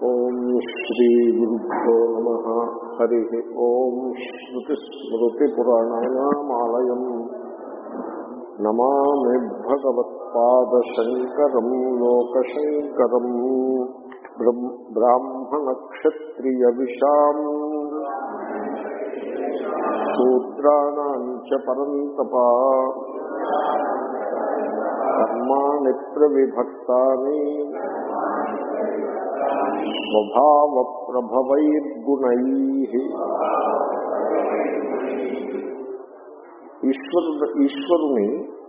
ఓం శ్రీ గురుభ్యో నమ హరి ఓం శ్రుతిస్మృతిపురాణానామాలయం నమామి భగవత్పాదశంకరం లోకశంకరం బ్రాహ్మణక్షత్రియ విషాం శూద్రాణం చ పరంతపా కర్మాణి ప్రవిభక్తాని స్వభావ ప్రభవైర్గుణై ఈశ్వరు ఈశ్వరుని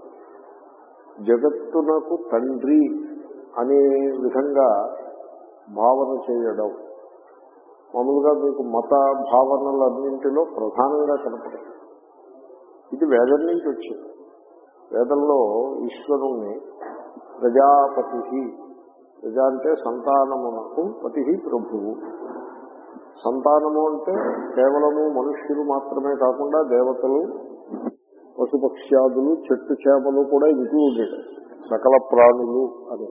జగత్తునకు తండ్రి అనే విధంగా భావన చేయడం మామూలుగా మీకు మత భావనలన్నింటిలో ప్రధానంగా కనపడుతుంది ఇది వేదం నుంచి వచ్చింది వేదంలో ఈశ్వరుణ్ణి ప్రజాపతి ప్రజ అంటే సంతానమునకు పతి ప్రభువు సంతానము అంటే కేవలము మనుష్యులు మాత్రమే కాకుండా దేవతలు పశుపక్ష్యాదులు చెట్టు చేపలు కూడా ఇంక్లూడెడ్ సకల ప్రాణులు అని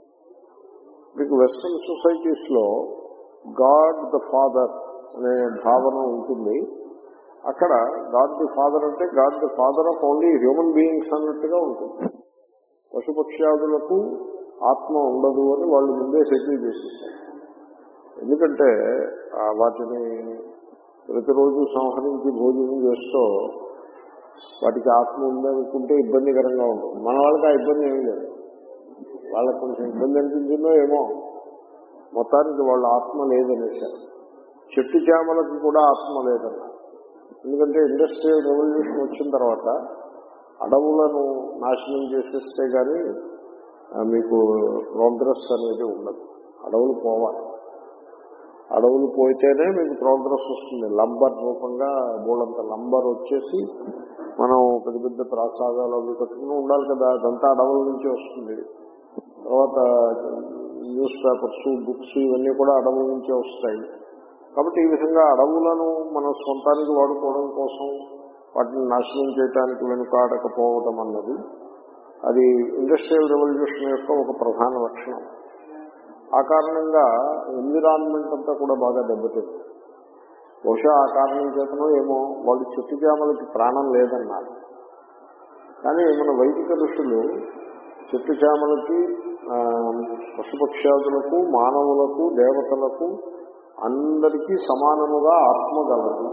మీకు వెస్ట్రన్ సొసైటీస్ లో గాడ్ ద ఫాదర్ అనే భావన ఉంటుంది అక్కడ గాడ్ ది ఫాదర్ అంటే God the Father of only human beings అన్నట్టుగా ఉంటుంది పశుపక్ష్యాదులకు ఆత్మ ఉండదు అని వాళ్ళు ముందే సెటిల్ చేసేసారు ఎందుకంటే వాటిని ప్రతిరోజు సంహరించి భోజనం చేస్తూ వాటికి ఆత్మ ఉందనుకుంటే ఇబ్బందికరంగా ఉంటుంది మన వాళ్ళకి ఆ ఇబ్బంది ఏమీ లేదు వాళ్ళకి కొంచెం ఇబ్బంది అనిపించిందో ఏమో మొత్తానికి వాళ్ళ ఆత్మ లేదనేసారు చెట్టు చేమలకు కూడా ఆత్మ లేదన్నారు ఎందుకంటే ఇండస్ట్రియల్ రెవల్యూషన్ వచ్చిన తర్వాత అడవులను నాశనం చేసేస్తే కానీ మీకు ప్రోగ్రెస్ అనేది ఉండదు అడవులు పోవాలి అడవులు పోయితేనే మీకు ప్రోగ్రెస్ వస్తుంది లంబర్ రూపంగా బోళ్ళంత లంబర్ వచ్చేసి మనం పెద్ద పెద్ద ప్రాసాదాలు అవి కట్టుకుని ఉండాలి కదా అదంతా అడవుల నుంచి వస్తుంది తర్వాత న్యూస్ పేపర్స్ బుక్స్ ఇవన్నీ కూడా అడవుల నుంచే వస్తాయి కాబట్టి ఈ విధంగా అడవులను మన సొంతానికి వాడుకోవడం కోసం వాటిని నాశనం చేయడానికి వెనుకాడకపోవడం అన్నది అది ఇండస్ట్రియల్ రెవల్యూషన్ యొక్క ఒక ప్రధాన లక్షణం ఆ కారణంగా ఎన్విరాన్మెంట్ అంతా కూడా బాగా దెబ్బతింది బహుశా ఆ కారణం చేతనో ఏమో వాళ్ళు చెట్టు చేమలకి ప్రాణం లేదన్నారు కానీ మన వైదిక ఋషులు చెట్టు చేమలకి పశుపక్ష్యాదులకు మానవులకు దేవతలకు అందరికీ సమానముగా ఆత్మ గలదు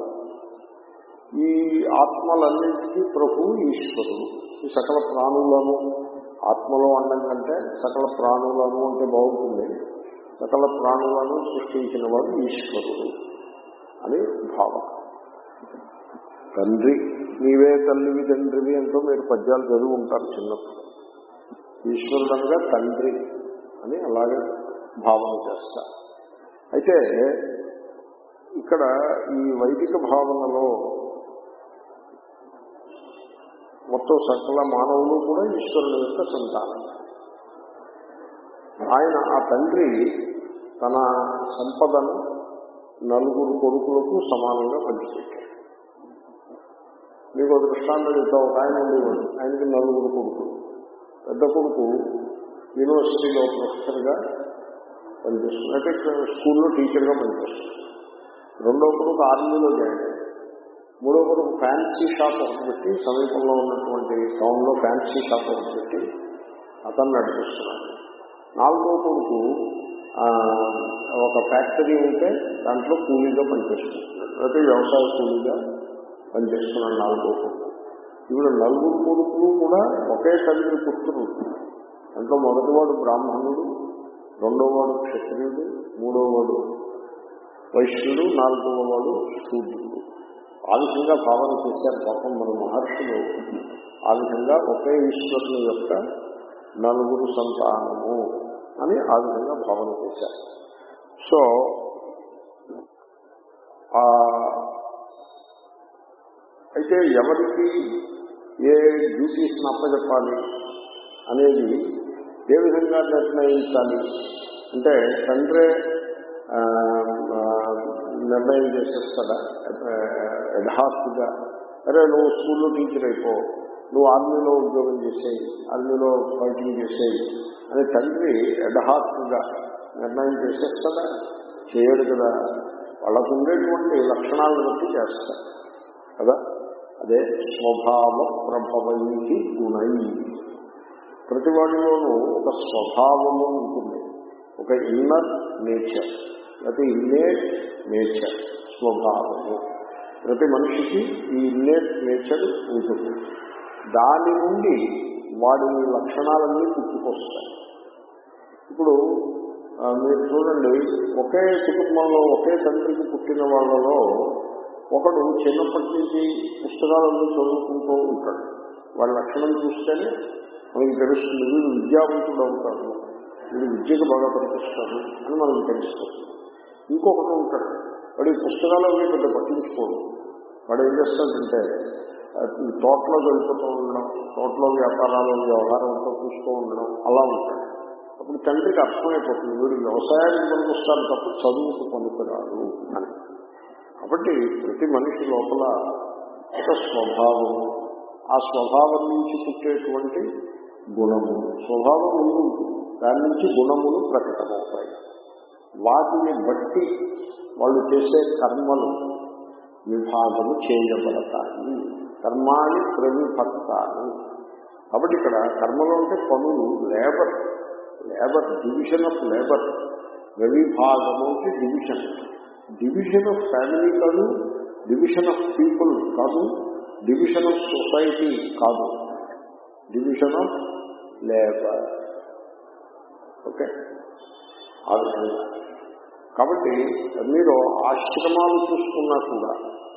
ఈ ఆత్మలన్నింటికీ ప్రభు ఈశ్వరుడు ఈ సకల ప్రాణులను ఆత్మలో అనడం కంటే సకల ప్రాణులను అంటే బాగుంటుంది సకల ప్రాణులను సృష్టించిన వాడు ఈశ్వరుడు అని భావం తండ్రి నీవే తల్లివి తండ్రివి అంటూ మీరు పద్యాలు చదివి ఉంటారు చిన్నప్పుడు ఈశ్వరుడు అనగా తండ్రి అని అలాగే భావన చేస్తారు అయితే ఇక్కడ ఈ వైదిక భావనలో మొత్తం సకల మానవులు కూడా ఈశ్వరుడు యొక్క సంతానం ఆయన ఆ తండ్రి తన సంపదను నలుగురు కొడుకులకు సమానంగా పంచిపెట్టాడు మీకు ఒక దృష్టాంతం చెప్తా ఒక ఆయన ఉండేవాడు ఆయనకి నలుగురు కొడుకులు పెద్ద కొడుకు యూనివర్సిటీలో ప్రొఫెసర్గా పనిచేస్తుంది అంటే స్కూల్లో టీచర్గా పనిచేస్తుంది రెండో కొడుకు ఆర్మీలో జాయిన్ అయ్యాడు మూడో కొడుకు ఫ్యాన్సీ షాప్ ఒకటి పెట్టి సమీపంలో ఉన్నటువంటి టౌన్లో ఫ్యాన్సీ షాప్ ఒకటి పెట్టి అతను నడిపిస్తున్నాడు నాలుగో కొడుకు ఒక ఫ్యాక్టరీ ఉంటే దాంట్లో కూలీగా పనిచేస్తున్నాడు లేకపోతే వ్యవసాయ కూలీగా పనిచేస్తున్నాడు నాలుగో కొడుకు ఇప్పుడు నలుగురు కొడుకులు కూడా ఒకే తండ్రి పుత్రులు దాంట్లో మొదటివాడు బ్రాహ్మణుడు రెండోవాడు క్షత్రియుడు మూడోవాడు వైశ్యుడు నాలుగవ వాడు శూద్రుడు ఆ విధంగా భావన చేశారు పాపం మన మహర్షులు ఆ విధంగా ఒకే ఈశ్వరుని యొక్క నలుగురు సంతానము అని ఆ విధంగా భావన చేశారు సో అయితే ఎవరికి ఏ డ్యూటీస్ అప్పచెప్పాలి అనేది ఏ విధంగా నిర్ణయించాలి అంటే తండ్రే నిర్ణయం చేసేస్తాడా యథార్థిగా అరే నువ్వు స్కూల్లో టీచర్ అయిపో నువ్వు ఆర్మీలో ఉద్యోగం చేసేయి ఆర్మీలో ఫైటింగ్ చేసేయి అని తండ్రి యథార్థిగా నిర్ణయం చేసేస్తాడా చేయడు కదా వాళ్ళకు ఉండేటువంటి లక్షణాలను బట్టి చేస్తారు కదా అదే స్వభావ ప్రభవైకి గుణై ప్రతి వాడిలోనూ ఒక స్వభావము ఉంటుంది ఒక ఇన్నర్ నేచర్ లేకపోతే ఇన్నేట్ నేచర్ స్వభావము ప్రతి మనిషికి ఈ ఇన్నేట్ నేచర్ ఉంటుంది దాని నుండి వాడి లక్షణాలన్నీ పుట్టుకొస్తాయి ఇప్పుడు ఆ, మీరు చూడండి ఒకే కుటుంబంలో ఒకే తండ్రికి పుట్టిన వాళ్ళలో ఒకడు చిన్నప్పటి నుంచి పుస్తకాలన్నీ చదువుకుంటూ ఉంటాడు వాళ్ళ లక్షణం చూస్తేనే మనకి తెలుస్తుంది వీడు విద్యావంతుడు అవుతాడు వీడు విద్యకు బాగా పనిపిస్తాడు అని మనకు తెలుస్తుంది ఇంకొకటి ఉంటాడు వాడు ఈ పుస్తకాలన్నీ పెద్ద పట్టించుకోడు వాడు ఏం చేస్తాడంటే ఆ, ఈ తోటలో వెళ్ళిపోతూ ఉండడం తోటలో వ్యాపారాలు వ్యవహారంతో చూస్తూ ఉండడం అలా ఉంటాడు అప్పుడు తండ్రికి అర్థమైపోతుంది వీడు వ్యవసాయానికి పనికొస్తాడు తప్ప చదువుకు పనికిరాడు అని కాబట్టి ప్రతి మనిషి లోపల ఒక స్వభావము ఆ స్వభావం నుంచి పుట్టేటువంటి గుణము స్వభావం ముందు ఉంటుంది దాని నుంచి గుణములు ప్రకటమవుతాయి వాటిని బట్టి వాళ్ళు చేసే కర్మలు విభాగము చేయబడతాయి కర్మాని ప్రవిభక్తాన్ని కాబట్టి ఇక్కడ కర్మలు అంటే పనులు labour labour division of labour విభాగము అంటే డివిజన్ డివిజన్ ఆఫ్ ఫ్యామిలీ కాదు డివిజన్ ఆఫ్ పీపుల్ కాదు డివిజన్ ఆఫ్ సొసైటీ కాదు డివిజన్ ఆఫ్ లేబర్ ఓకే ఆ విధంగా కాబట్టి మీరు ఆశ్రమాలు చూసుకున్నా కూడా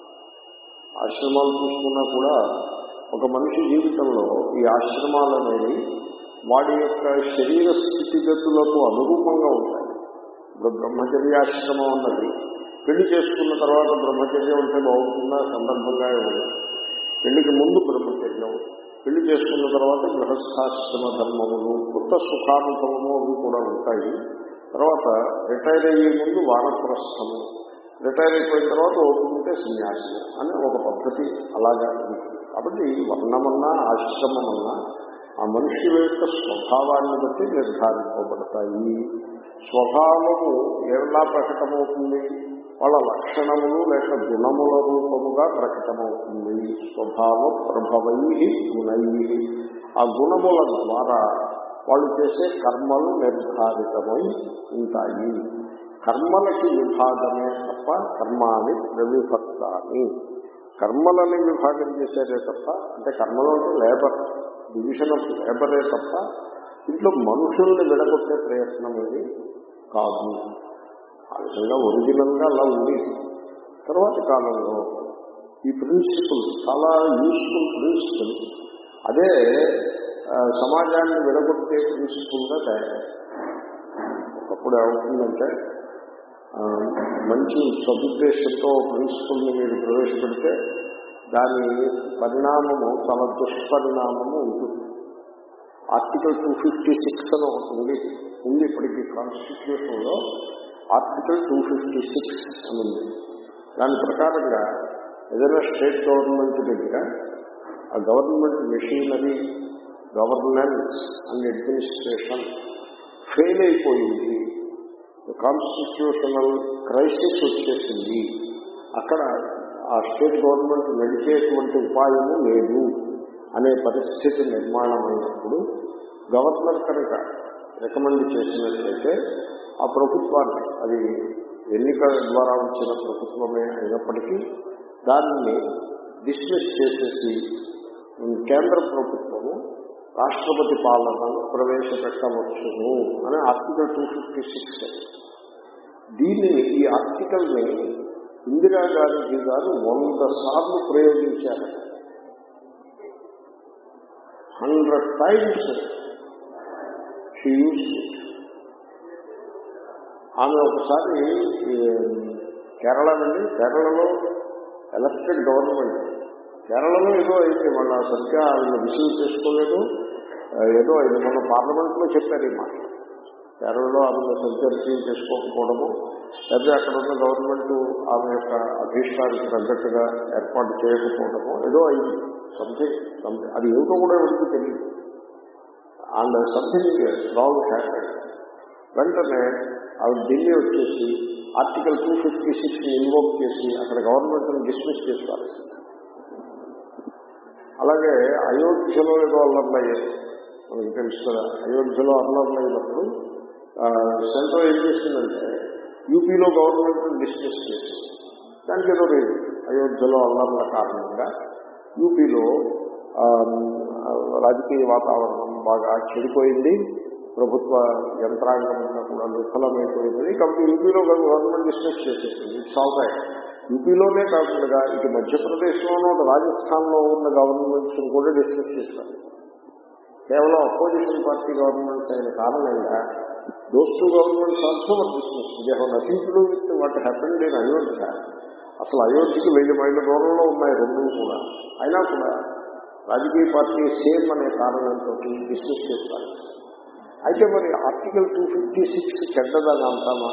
ఆశ్రమాలు చూసుకున్నా కూడా ఒక మనిషి జీవితంలో ఈ ఆశ్రమాలు అనేవి వాడి యొక్క శరీర స్థితిగతులకు అనురూపంగా ఉంటాయి ఇప్పుడు బ్రహ్మచర్యాశ్రమం అన్నది పెళ్లి చేసుకున్న తర్వాత బ్రహ్మచర్యం ఉంటే బాగుంటుందా సందర్భంగా ఉంది పెళ్లికి ముందు బ్రహ్మచర్యం పెళ్లి చేసుకున్న తర్వాత గృహస్థాశ్రమ ధర్మములు కొత్త సుఖానుభవము అవి కూడా ఉంటాయి తర్వాత రిటైర్ అయ్యే ముందు వానప్రస్థము రిటైర్ అయిపోయిన తర్వాత ఓపుకుంటే సన్యాసము అని ఒక పద్ధతి అలాగా ఉంటుంది కాబట్టి వర్ణమన్నా ఆశ్రమమన్నా ఆ మనుష్యుల యొక్క స్వభావాన్ని బట్టి నిర్ధారింపబడతాయి స్వభావము ఎలా ప్రకటమవుతుంది వాళ్ళ లక్షణములు లేక గుణముల రూపముగా ప్రకటమవుతుంది స్వభావ ప్రభవై గుణై ఆ గుణముల ద్వారా వాళ్ళు చేసే కర్మలు నిర్ధారితమై ఉంటాయి కర్మలకి విభాగమే తప్ప కర్మాని ప్రవిభక్తాన్ని కర్మలని విభాగం చేసేదే తప్ప అంటే కర్మలో అంటే లేబర్ డివిజన్ ఆఫ్ లేబరే తప్ప ఇంట్లో మనుషుల్ని విడగొట్టే ప్రయత్నం ఏది కాదు ఆ విధంగా ఒరిజినల్ గా అలా ఉంది తర్వాత కాలంలో ఈ ప్రిన్సిపల్ చాలా యూస్ఫుల్ ప్రిన్సిపల్ అదే ఆ, సమాజాన్ని విడగొట్టే ప్రిన్సిపల్ గా తయారు ఒకప్పుడు ఏమవుతుందంటే ఆ, మంచి సదుద్దేశంతో ప్రిన్సిపల్ని మీరు ప్రవేశపెడితే దాని పరిణామము చాలా దుష్పరిణామము ఉంటుంది ఆర్టికల్ టూ ఫిఫ్టీ సిక్స్ అని ఒకటి ఉంది ఉంది ఇప్పటికీ కాన్స్టిట్యూషన్ లో ఆర్టికల్ టూ ఫిఫ్టీ సిక్స్ అని ఉంది దాని ప్రకారంగా ఏదైనా స్టేట్ గవర్నమెంట్ దగ్గర ఆ government machinery governance and administration fail అయిపోయింది కాన్స్టిట్యూషనల్ క్రైసిస్ వచ్చేసింది అక్కడ ఆ స్టేట్ గవర్నమెంట్ నడిచేటువంటి ఉపాయము లేదు అనే పరిస్థితి నిర్మాణమైనప్పుడు గవర్నర్ కనుక రికమెండ్ చేసినట్లయితే ఆ ప్రభుత్వాన్ని అది ఎన్నికల ద్వారా వచ్చిన ప్రభుత్వమే అయినప్పటికీ దానిని డిస్మిస్ చేసేసి ఉమ్, కేంద్ర ప్రభుత్వము రాష్ట్రపతి పాలనను ప్రవేశపెట్టవచ్చును అని ఆర్టికల్ టూ ఫిఫ్టీ సిక్స్ దీనిని ఈ ఆర్టికల్ ని ఇందిరాగాంధీ గారు వంద సార్లు ప్రయోగించారు హండ్రెడ్ టైమ్స్ షీ యూస్ ఆమె ఒకసారి ఈ, కేరళ నుండి కేరళలో ఎలక్టెడ్ గవర్నమెంట్ కేరళలో ఏదో అయితే వాళ్ళ సరిగ్గా ఆయన రిసీవ్ చేసుకోలేదు ఆ, ఏదో ఇది మన పార్లమెంట్లో చెప్పారు ఈ మాట కేరళలో ఆమె సరిగ్గా రిసీవ్ చేసుకోకపోవడము లేకపోతే అక్కడ ఉన్న గవర్నమెంట్ ఆమె యొక్క అభీష్టానికి తగ్గట్టుగా ఏర్పాటు చేయకపోవడము ఏదో అయింది సంథింగ్ సంథింగ్ అది ఏమిటో కూడా ఎవరికి తెలియదు అండ్ సంథింగ్ రాంగ్ హ్యాపెండ్ వెంటనే ఆవిడ ఢిల్లీ వచ్చేసి article two fifty six invoke చేసి అక్కడ గవర్నమెంట్ని డిస్మిస్ చేస్తారు అలాగే అయోధ్యలో ఏదో అల్లర్లయ్యాయి మనకి తెలుసు కదా అయోధ్యలో అల్లర్లైనప్పుడు సెంట్రల్ ఏం చేసిందంటే యూపీలో గవర్నమెంట్ డిస్మిస్ చేసి దానికి ఏదో లేదు అయోధ్యలో అల్లర్ల కారణంగా యూపీలో ఆ, రాజకీయ వాతావరణం బాగా చెడిపోయింది ప్రభుత్వ యంత్రాంగం అంతా కూడా విఫలమైపోయింది కాబట్టి యూపీలో గవర్నమెంట్ డిస్కస్ చేసేసింది ఇట్స్ ఆల్ రైట్ యూపీలోనే కాకుండా ఇటు మధ్యప్రదేశ్లోనూ అటు రాజస్థాన్లో ఉన్న గవర్నమెంట్స్ కూడా డిస్కస్ చేశారు కేవలం అపోజిషన్ పార్టీ గవర్నమెంట్స్ అయిన కారణంగా those two governments also were discuss they have nothing to do with what happened in Ayodhya అసలు అయోధ్యకి వెయ్యి మైళ్ళ దూరంలో ఉన్నాయి రెండు కూడా అయినా కూడా రాజకీయ పార్టీ సేమ్ అనే కారణంతో డిస్కస్ చేస్తారు అయితే మరి ఆర్టికల్ టూ ఫిఫ్టీ సిక్స్ చెడ్డదని అంటామా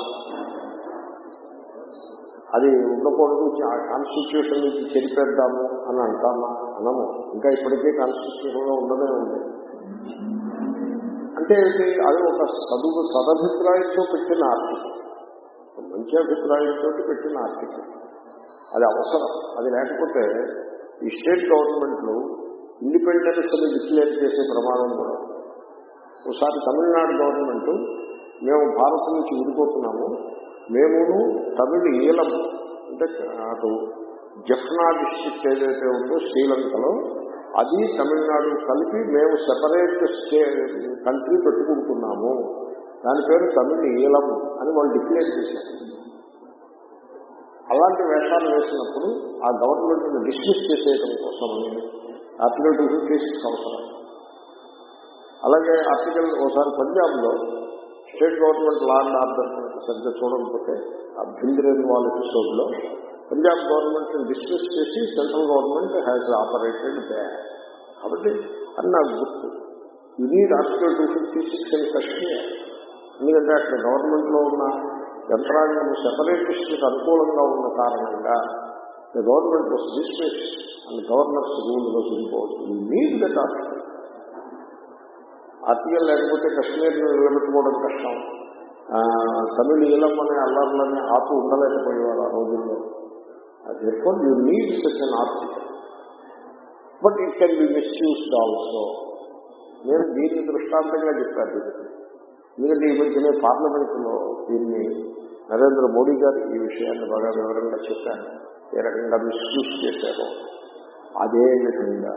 అది ఉండకూడదు ఆ కాన్స్టిట్యూషన్ నుంచి చెరిపేద్దాము అని అంటామా అనము ఇంకా ఇప్పటికే కాన్స్టిట్యూషన్ లో ఉండనే ఉంది అంటే ఏంటి? అది ఒక చదువు సదభిప్రాయంతో పెట్టిన ఆర్టికల్ మంచి అభిప్రాయంతో పెట్టిన ఆర్టికల్ అది అవసరం అది లేకపోతే ఈ స్టేట్ గవర్నమెంట్లు ఇండిపెండెన్స్ అని డిక్లేర్ చేసే ప్రమాదం కూడా ఉంది. ఒకసారి తమిళనాడు గవర్నమెంట్ మేము భారత్ నుంచి విడిపోతున్నాము మేమును తమిళ ఈలం అంటే అటు జఫ్నా డిస్ట్రిక్ట్ ఏదైతే ఉందో శ్రీలంకలో అది తమిళనాడు కలిపి మేము సెపరేట్ స్టే కంట్రీ పెట్టుకుంటున్నాము దాని పేరు తమిళ ఈలం అని వాళ్ళు డిక్లేర్ చేశారు అలాంటి వేషాలు వేసినప్పుడు ఆ గవర్నమెంట్ని డిస్మిస్ చేసేయడం కోసమని ఆర్టికల్ టూ ఫిఫ్టీ సిక్స్ అవసరం అలాగే ఆర్టికల్ ఒకసారి పంజాబ్లో state government law and order సరిగ్గా చూడకపోతే ఆ భింద్రేన్ వాల్ ఎపిసోడ్లో పంజాబ్ గవర్నమెంట్ డిస్మిస్ చేసి central government has operated back కాబట్టి అది నాకు గుర్తు you need article two fifty six అని కశ్మీర్ ఎందుకంటే అక్కడ గవర్నమెంట్లో ఉన్న యంత్రాంగం సెపరేటిస్ట్కి అనుకూలంగా ఉన్న కారణంగా the government was dismiss and governors rule was impose you need that article article లేకపోతే కాశ్మీర్ నిలబెట్టుకోవడం కష్టం ఆ, తమిళ ఈలం అనే అల్లర్లని ఆపు ఉండలేకపోయేవారు ఆ రోజుల్లో therefore you need such an article but it can be misused also నేను దీన్ని దృష్టాంతంగా చెప్పాను దీనికి. ఎందుకంటే ఈ మధ్యనే పార్లమెంట్లో దీన్ని నరేంద్ర మోడీ గారు ఈ విషయాన్ని బాగా వివరంగా చెప్పాను ఏ రకంగా మిస్యూజ్ చేశారో అదే విధంగా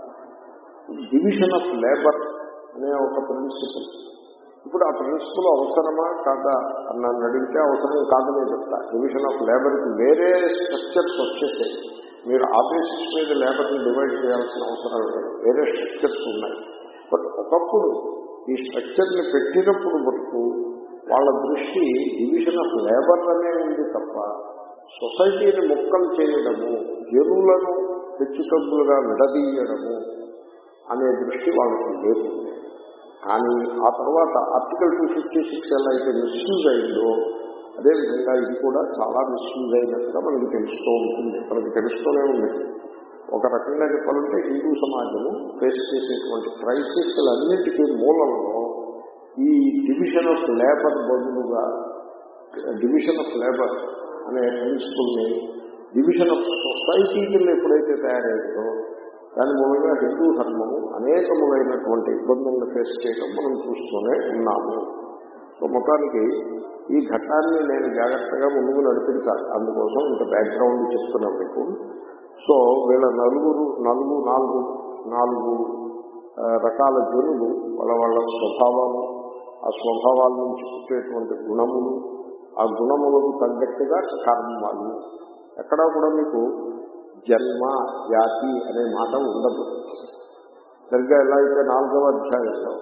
డివిజన్ ఆఫ్ లేబర్ అనే ఒక ప్రిన్సిపల్ ఇప్పుడు ఆ ప్రిన్సిపల్ అవసరమా కాదా అని నన్ను అడిగితే అవసరం కాదనే చెప్తా డివిజన్ ఆఫ్ లేబర్కి వేరే స్ట్రక్చర్స్ వచ్చేసాయి మీరు ఆఫీస్ మీద లేబర్ని డివైడ్ చేయాల్సిన అవసరం లేదు వేరే స్ట్రక్చర్స్ ఉన్నాయి బట్ ఒకప్పుడు ఈ స్ట్రక్చర్ని పెట్టినప్పుడు మటుకు వాళ్ళ దృష్టి డివిజన్ ఆఫ్ లేబర్ అనే ఉంది తప్ప సొసైటీని ముక్కలు చేయడము జనులను హెచ్చుతగ్గులుగా విడదీయడము అనే దృష్టి వాళ్ళకి లేదు కానీ ఆ తర్వాత ఆర్టికల్ టూ ఫిఫ్టీ సిక్స్ ఎలా అయితే మిస్యూజ్ అయిందో అదేవిధంగా ఇది కూడా చాలా మిస్యూజ్ అయినట్టుగా మనకి తెలుస్తూ ఉంటుంది మనకి తెలుస్తూనే ఉంది ఒక రకంగా చెప్పాలంటే హిందూ సమాజము ఫేస్ చేసేటువంటి క్రైసిస్లన్నిటికీ మూలంలో ఈ డివిజన్ ఆఫ్ లేబర్ బదులుగా డివిజన్ ఆఫ్ లేబర్ అనే ప్రిన్సిపల్ని డివిజన్ ఆఫ్ సొసైటీ కింద ఎప్పుడైతే తయారైందో దాని మూలంగా హిందూ ధర్మము అనేకములైనటువంటి ఇబ్బందులను ఫేస్ చేయడం మనం చూస్తూనే ఉన్నాము సో మొత్తానికి ఈ ఘట్టాన్ని నేను జాగ్రత్తగా ముందుకు నడిపించాలి అందుకోసం ఇంత బ్యాక్గ్రౌండ్ చెప్తున్నాను మీకు సో వీళ్ళ నలుగురు నలుగు నాలుగు నాలుగు ఆ, రకాల జనులు వాళ్ళ వాళ్ళ స్వభావాలు ఆ స్వభావాల నుంచి పుట్టేటువంటి గుణములు ఆ గుణములకు తగ్గట్టుగా కర్మలు ఎక్కడా కూడా మీకు జన్మ జాతి అనే మాట ఉండదు సరిగ్గా ఎలా అయితే నాలుగవ అధ్యాయంలో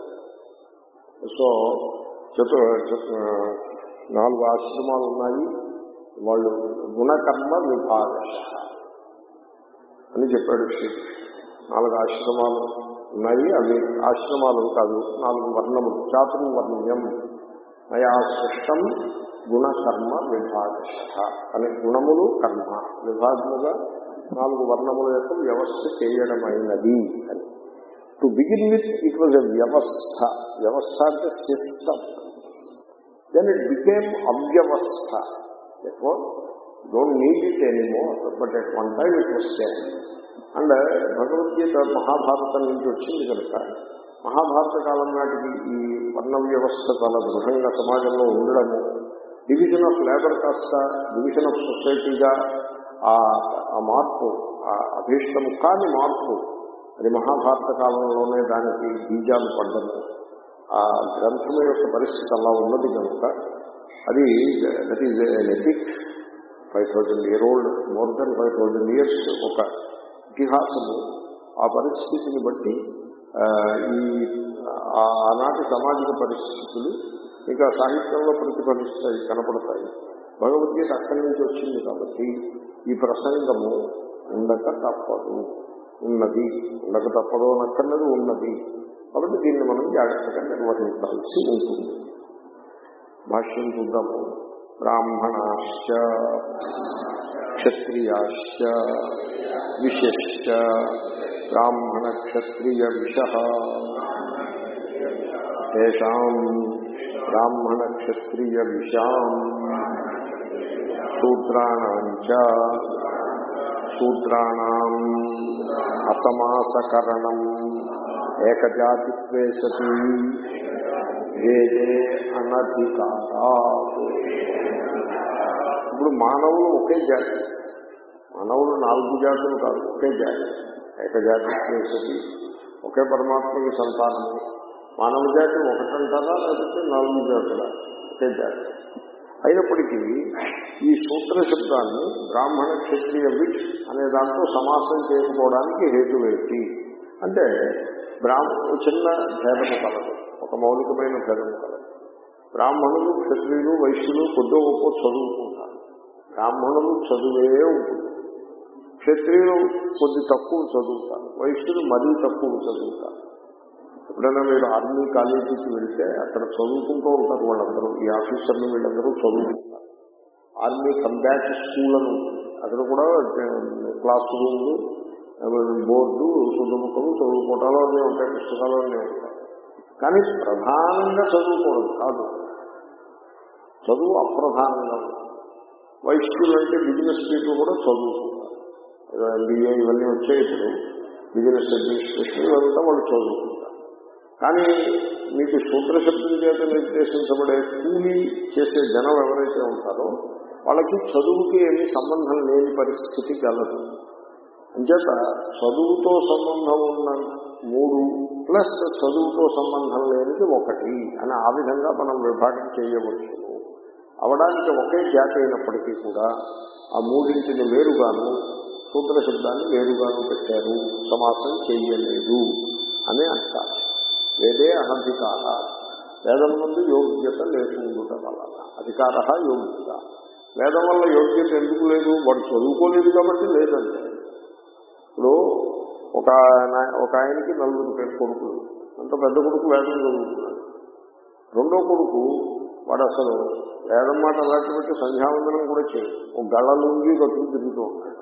సో చతు చతు- నాలుగు ఆశ్రమాలు ఉన్నాయి వాళ్ళు గుణకర్మ విభాగ అని చెప్పాడు శ్రీకృష్ణ నాలుగు ఆశ్రమాలు ఉన్నాయి అవి ఆశ్రమాలు కాదు నాలుగు వర్ణములు చాతుర్వర్ణ్యం నయా సృష్టం గుణకర్మ విభాగ అనే గుణములు కర్మ విభాగముగా నాలుగు వర్ణముల యొక్క వ్యవస్థ చేయడమైనది అని to begin with it was a వ్యవస్థ వ్యవస్థ అంటే సిస్టమ్ దెన్ ఇట్ బికేమ్ అవ్యవస్థ don't need it anymore but at one time it was and Bhagavad Gita Mahabharatam నుంచి వచ్చింది కనుక మహాభారత కాలం నాటికి ఈ వర్ణ వ్యవస్థ చాలా దృఢంగా సమాజంలో ఉండడము డివిజన్ ఆఫ్ లేబర్ కాస్త డివిజన్ ఆఫ్ సొసైటీగా ఆ ఆ మార్పు ఆ అభీష్టము కాని మార్పు అది మహాభారత కాలంలోనే దానికి బీజాలు పడ్డము ఆ గ్రంథం యొక్క పరిస్థితి అలా ఉన్నది కనుక అది that is epic five thousand year old more than five thousand years ఒక ఇతిహాసము ఆ పరిస్థితిని బట్టి ఆ, ఈ ఆ- ఆనాటి సామాజిక పరిస్థితులు ఇంకా సాహిత్యంలో ప్రతిఫలిస్తాయి కనపడతాయి భగవద్గీత అక్కడి నుంచి వచ్చింది కాబట్టి ఈ ప్రసంగము ఉండక తప్పదు ఉన్నది ఉండక తప్పదు అనక్కర్లేదు ఉన్నది కాబట్టి దీన్ని మనం జాగ్రత్తగా నిర్వహించాల్సి ఉంటుంది భాష్యం చూద్దాము బ్రాహ్మణాశ్చ క్షత్రియాశ్చ విశిష్ట బ్రాహ్మణ క్షత్రియ విష తేషాం బ్రాహ్మణ క్షత్రియ విషాం శూద్రాణం చ శూద్రాణం అసమాసకరణం ఏకజాతిత్వే సతి వేదే అనధికారా ఇప్పుడు మానవులు ఒకే జాతి మానవులు నాలుగు జాతులు కాదు ఒకే జాతి ఏకజాతిత్వే సతి ఒకే పరమాత్మకి సంతానము మానవ జాతి ఒకటంటారా లేకపోతే నాలుగు జాతుల ఒకే జాతి అయినప్పటికీ ఈ సూత్ర శబ్దాన్ని బ్రాహ్మణ క్షత్రియ విట్ అనే దాంట్లో సమాసం చేయకపోవడానికి హేతు ఏంటి అంటే బ్రాహ్మ చిన్న భేదము కలదు ఒక మౌలికమైన భేదము కలదు బ్రాహ్మణులు క్షత్రియులు వైశ్యులు కొద్దో గొప్ప చదువుకుంటారు బ్రాహ్మణులు చదువే ఉంటుంది క్షత్రియులు కొద్ది తక్కువ చదువుతారు వైశ్యులు మరీ తక్కువ చదువుతారు ఎప్పుడైనా మీరు ఆర్మీ కాలేజీకి వెళ్తే అక్కడ చదువుకుంటూ ఉంటారు వాళ్ళందరూ ఈ ఆఫీసర్లు వీళ్ళందరూ చదువుకుంటారు ఆర్మీ కంబ్యాట్ స్కూల్ అని ఉంటుంది అక్కడ కూడా క్లాస్ రూమ్లు బోర్డు శుద్ధముఖలు చదువుకోవటాలు అన్నీ ఉంటాయి పుస్తకాలు అన్నీ ఉంటాయి కానీ ప్రధానంగా చదువుకోవడం కాదు చదువు అప్రధానంగా ఉంటుంది వైశ్యులు అంటే బిజినెస్ పీపుల్ కూడా చదువుకుంటారు ఏదో ఎంబీఏ ఇవన్నీ వచ్చాయి ఇప్పుడు బిజినెస్ అడ్మినిస్ట్రేషన్ ఇవంతా వాళ్ళు చదువుకుంటారు కానీ మీకు సూత్ర శబ్దం చేత నిర్దేశించబడే కూలీ చేసే జనం ఎవరైతే ఉంటారో వాళ్ళకి చదువుకి ఏమీ సంబంధం లేని పరిస్థితి కలదు అంచేత చదువుతో సంబంధం ఉన్న మూడు ప్లస్ చదువుతో సంబంధం లేనిది ఒకటి అని ఆ విధంగా మనం విభాగం చేయవచ్చు అవడానికి ఒకే జాతి అయినప్పటికీ కూడా ఆ మూడింటిని వేరుగాను సూత్ర శబ్దాన్ని వేరుగాను పెట్టారు సమాసం చేయలేదు అని అంటారు వేదే అనధికార వేదం నుండి యోగ్యత లేకుండుట వలన అధికార యోగ్యత వేదం వల్ల యోగ్యత ఎందుకు లేదు వాడు చదువుకోలేదు కాబట్టి లేదంటే ఇప్పుడు ఒక ఆయన- ఒక ఆయనకి నలుగురు పేరు కొడుకులు అంత పెద్ద కొడుకు వేదం చదువుతున్నాడు రెండో కొడుకు వాడు అసలు వేదం మాట అలాంటి పెట్టి సంధ్యావందనం కూడా చేయడు ఒక గళ్ళ నుండి కట్టుకు తిరుగుతూ ఉంటాడు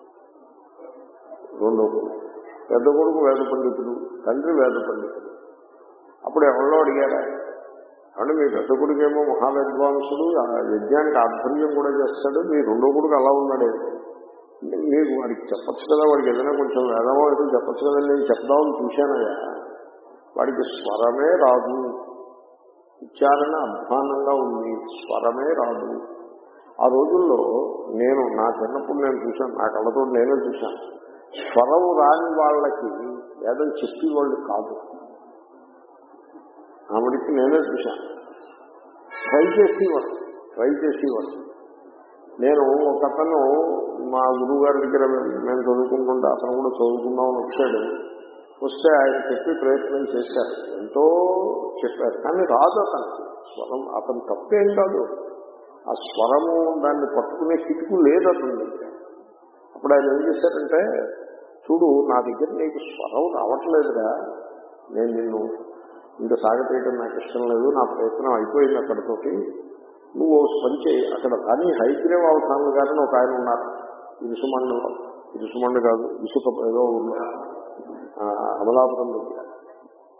రెండో కొడుకు పెద్ద కొడుకు వేద పండితుడు తండ్రి వేద పండితుడు అప్పుడు ఎవరో అడిగారా అంటే మీ పెద్ద కొడుకేమో మహావిద్వాంసుడు ఆ యజ్ఞానికి ఆధ్వర్యం కూడా చేస్తాడు మీ రెండో కొడుకు అలా ఉన్నాడే మీరు వాడికి చెప్పచ్చు కదా వాడికి ఏదైనా కొంచెం వేదమో ఏదో చెప్పచ్చు కదా నేను చెప్దామని చూశానయ్యా వాడికి స్వరమే రాదు ఉచ్చారణ అధ్వానంగా ఉంది స్వరమే రాదు ఆ రోజుల్లో నేను నా చిన్నప్పుడు నేను చూశాను నా కళ్ళతో నేనే చూశాను స్వరం రాని వాళ్ళకి వేదం చెప్పి వాళ్ళు కాదు ఆవిడికి నేనే చూశాను ట్రై చేసేవాడు ట్రై చేసేవాడు నేను ఒక అతను మా గురువు గారి దగ్గర మేము చదువుకుంటుంటే అతను కూడా చదువుకుందామని వచ్చాడు వస్తే ఆయన చెప్పి ప్రయత్నం చేశారు ఎంతో చెప్పారు కానీ రాదు అతనికి స్వరం అతను తప్పేం కాదు ఆ స్వరము దాన్ని పట్టుకునే కిటుకు లేదు అతని దగ్గర అప్పుడు ఆయన ఏం చేశారంటే చూడు నా దగ్గర నీకు స్వరం రావట్లేదురా నేను నిన్ను ఇంకా సాగతీయడం నాకు ఇష్టం లేదు నా ప్రయత్నం అయిపోయింది అక్కడితోటి నువ్వు ఓ పని చేయి అక్కడ కానీ హైగ్రేవ్ అవసరం గారని ఒక ఆయన ఉన్నారు ఇరుసుమండు ఇరుసుమండు కాదు ఇసుక ఏదో ఉన్నారు ఆ, అమలాపురం దగ్గర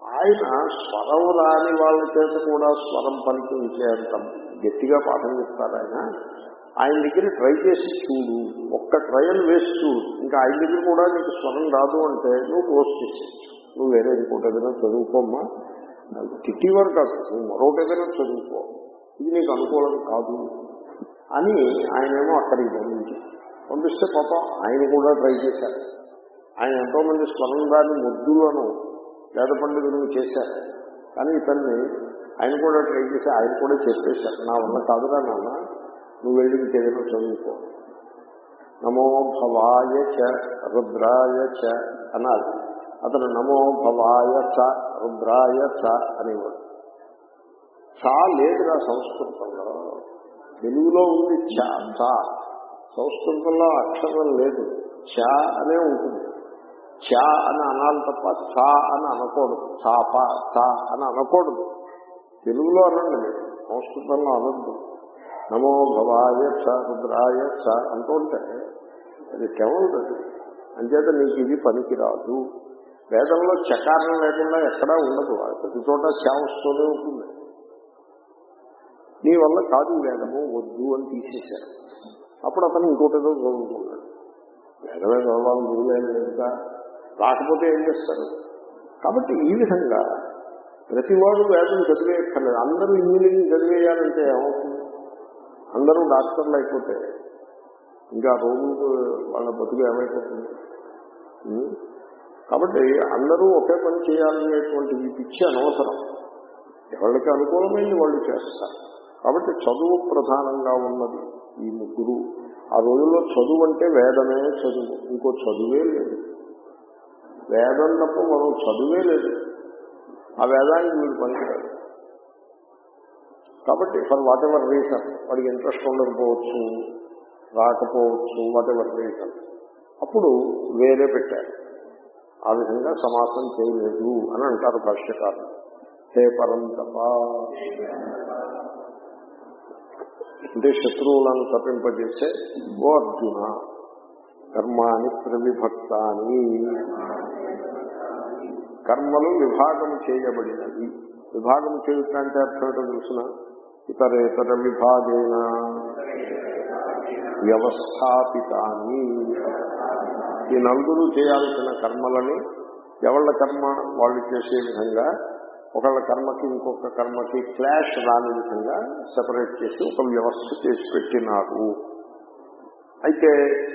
ఆయన స్వరం రాని వాళ్ళ చేత కూడా స్వరం పలికించేంత గట్టిగా పాఠం చెప్తారు ఆయన ఆయన దగ్గర ట్రై చేసి చూడు ఒక్క ట్రయల్ వేసి చూడు ఇంకా ఆయన దగ్గర కూడా నీకు స్వరం రాదు అంటే నువ్వు క్లోజ్ చేసేయచ్చు నువ్వు వేరే ఇంకోటి ఏదైనా చదువుకోమ్మా తిట్టివారు కాదు నువ్వు మరొకటి ఏదైనా చదువుకో ఇది నీకు అనుకూలం కాదు అని ఆయనేమో అక్కడికి పంపించి పంపిస్తే పాపం ఆయన కూడా ట్రై చేశారు ఆయన ఎంతో మంది స్వరం రాని ముద్దులను వేద పండితులను చేశారు కానీ ఇతన్ని ఆయన కూడా ట్రై చేసి ఆయన కూడా చెప్పేశారు నా వల్ల కాదురా నాన్న నువ్వు వెళ్ళి ఇంకేదైనా చదువుకో నమో భవాయ చ రుద్రాయ చ అనాలి అతను నమో భవాయ చ రుద్రాయ చ అనేవాడు చా లేదురా సంస్కృతంలో తెలుగులో ఉంది చ చా సంస్కృతంలో అక్షరం లేదు చ అనే ఉంటుంది చ అని అనాలి తప్ప చా అని అనకూడదు చాప చా అని అనకూడదు తెలుగులో అనండి మీరు సంస్కృతంలో అనద్దు నమో భవాయ చ రుద్రాయ చ అంటుంటే అది కేవలం అది అంచేత నీకు ఇది పనికిరాదు వేదంలో చకారం లేకుండా ఎక్కడా ఉండదు ప్రతి చోట చా వస్తూనే ఉంటుంది నీ వల్ల కాదు ఈ వేదము వద్దు అని తీసేశారు అప్పుడు అతను ఇంకోటి ఏదో చదువుకున్నాడు వేదమే చదవాలి గురువే లేదుగా రాకపోతే ఏం చేస్తారు కాబట్టి ఈ విధంగా ప్రతివాడు వేదం చదివేయక్కర్లేదు అందరూ ఇంజనీరింగ్ చదివేయాలంటే ఏమవుతుంది అందరూ డాక్టర్లు అయిపోతే ఇంకా రోజులకు వాళ్ళ బతుకు ఏమైపోతుంది ఉం? కాబట్టి అందరూ ఒకే పని చేయాలనేటువంటి ఈ పిచ్చి అనవసరం ఎవరికి అనుకూలమైంది వాళ్ళు చేస్తారు కాబట్టి చదువు ప్రధానంగా ఉన్నది ఈ ముగ్గురు ఆ రోజుల్లో చదువు అంటే వేదమే చదువు ఇంకో చదువే లేదు వేదం తప్ప మరో చదువే లేదు ఆ వేదానికి వీడు పనికిరాదు కాబట్టి ఫర్ వాట్ ఎవర్ రీజన్ వాడికి ఇంట్రెస్ట్ ఉండకపోవచ్చు రాకపోవచ్చు వాట్ ఎవర్ రీజన్ అప్పుడు వేరే పెట్టారు ఆ విధంగా సమాసం చేయలేదు అని అంటారు భాష్యకారులు హే పరంతప అంటే శత్రువులను తప్పింపజేసే ఓ అర్జున కర్మాని ప్రవిభక్తాని కర్మలు విభాగం చేయబడినవి విభాగం చేయుట అంటే అర్థం ఏంటో తెలుసిన ఇతరేతర విభాగేన వ్యవస్థాపితాన్ని ఈ నలుగురు చేయాల్సిన కర్మలని ఎవళ్ళ కర్మ వాళ్ళు చేసే విధంగా ఒకళ్ళ కర్మకి ఇంకొక కర్మకి క్లాష్ రాని విధంగా సెపరేట్ చేసి ఒక వ్యవస్థ చేసి పెట్టినారు అయితే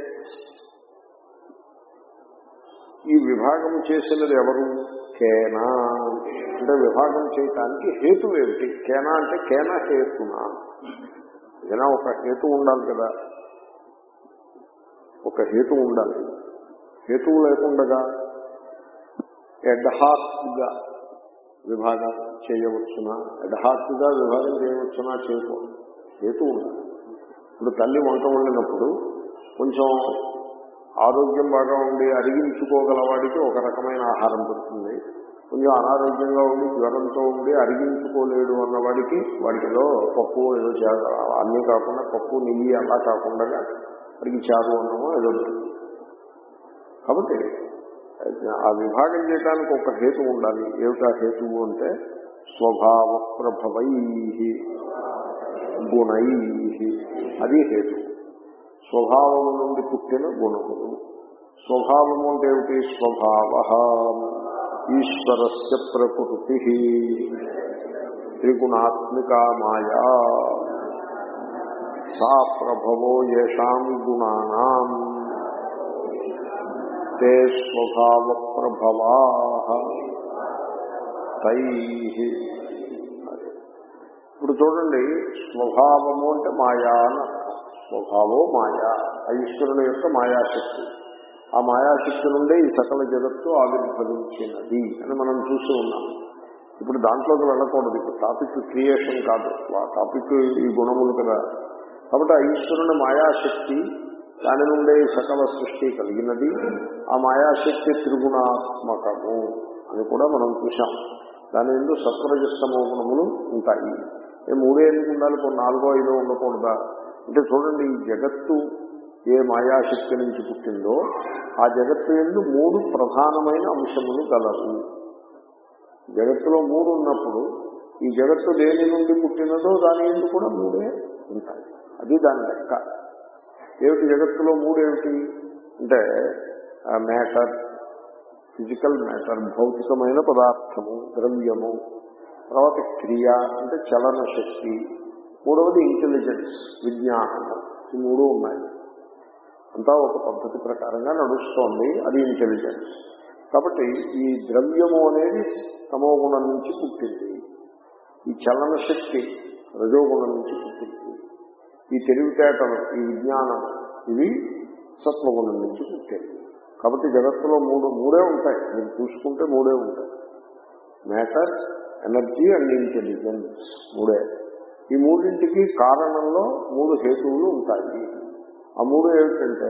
ఈ విభాగం చేసినది ఎవరు కేనా అంటే విభాగం చేయటానికి హేతు ఏమిటి కేనా అంటే కేన హేతునా ఏదైనా ఒక హేతు ఉండాలి కదా ఒక హేతు ఉండాలి హేతువు లేకుండగా ఎడ్హాక్గా విభాగం చేయవచ్చునా ఎడ్హాక్గా విభాగం చేయవచ్చునా చేయకూడదు హేతు ఉండాలి ఇప్పుడు తల్లి వంట వండినప్పుడు కొంచెం ఆరోగ్యం బాగా ఉండి అరిగించుకోగలవాడికి ఒక రకమైన ఆహారం పెడుతుంది కొంచెం అనారోగ్యంగా ఉండి జ్వరంతో ఉండి అరిగించుకోలేడు అన్నవాడికి వాడికిలో పప్పు ఏదో చే- అన్నీ కాకుండా పప్పు నెయ్యి అలా కాకుండా వాడికి చారు అన్నమో ఏదో ఉంటుంది. కాబట్టి ఆ విభాగం చేయడానికి ఒక హేతు ఉండాలి ఏమిటా హేతువు అంటే స్వభావ ప్రభవై గుణై అది హేతు స్వభావము నుండి పుట్టిన గుణములు స్వభావము అంటే ఏమిటి స్వభావ ఈశ్వరస్య ప్రకృతి త్రిగుణాత్మిక మాయా సా ప్రభవో ఏషాం గుణానాం తే స్వభావ ప్రభవా తై ఇప్పుడు చూడండి స్వభావము అంటే మాయా అని అర్థం స్వభావో మాయా ఆ ఈశ్వరుని యొక్క మాయాశక్తి ఆ మాయాశక్తి నుండే ఈ సకల జగత్తు ఆవిర్భవించినది అని మనం చూసి ఉన్నాం ఇప్పుడు దాంట్లోకి వెళ్ళకూడదు ఇప్పుడు టాపిక్ క్రియేషన్ కాదు ఆ టాపిక్ ఈ గుణములు కదా కాబట్టి ఆ ఈశ్వరుని మాయాశక్తి దాని నుండే ఈ సకల సృష్టి కలిగినది ఆ మాయాశక్తి త్రిగుణాత్మకము అని కూడా మనం చూశాం దాని ఎందు సత్వరజస్తమో గుణములు ఉంటాయి ఏ మూడే ఎందుకు ఉండాలి కొన్ని నాలుగో ఐదో ఉండకూడదా అంటే చూడండి ఈ జగత్తు ఏ మాయాశక్తి నుంచి పుట్టిందో ఆ జగత్తు ఎందు మూడు ప్రధానమైన అంశములు గలవు జగత్తులో మూడు ఉన్నప్పుడు ఈ జగత్తు దేని నుండి పుట్టినదో దాని నుండి కూడా మూడే ఉంటాయి అది దాని లెక్క ఏమిటి జగత్తులో మూడేమిటి అంటే మ్యాటర్ ఫిజికల్ మ్యాటర్ భౌతికమైన పదార్థము ద్రవ్యము తర్వాత క్రియ అంటే చలన శక్తి మూడవది ఇంటెలిజెన్స్ విజ్ఞానము ఈ మూడు ఉన్నాయి అంతా ఒక పద్ధతి ప్రకారంగా నడుస్తోంది అది ఇంటెలిజెన్స్ కాబట్టి ఈ ద్రవ్యము అనేది తమోగుణం నుంచి పుట్టింది ఈ చలన శక్తి రజోగుణం నుంచి పుట్టింది ఈ తెలివితేటలు ఈ విజ్ఞానం ఇవి సత్వగుణం నుంచి పుట్టింది కాబట్టి జగత్తులో మూడు మూడే ఉంటాయి మీరు చూసుకుంటే మూడే ఉంటాయి మ్యాటర్ ఎనర్జీ అండ్ ఇంటెలిజెన్స్ మూడే ఈ మూడింటికి కారణంలో మూడు హేతువులు ఉంటాయి ఆ మూడు ఏమిటంటే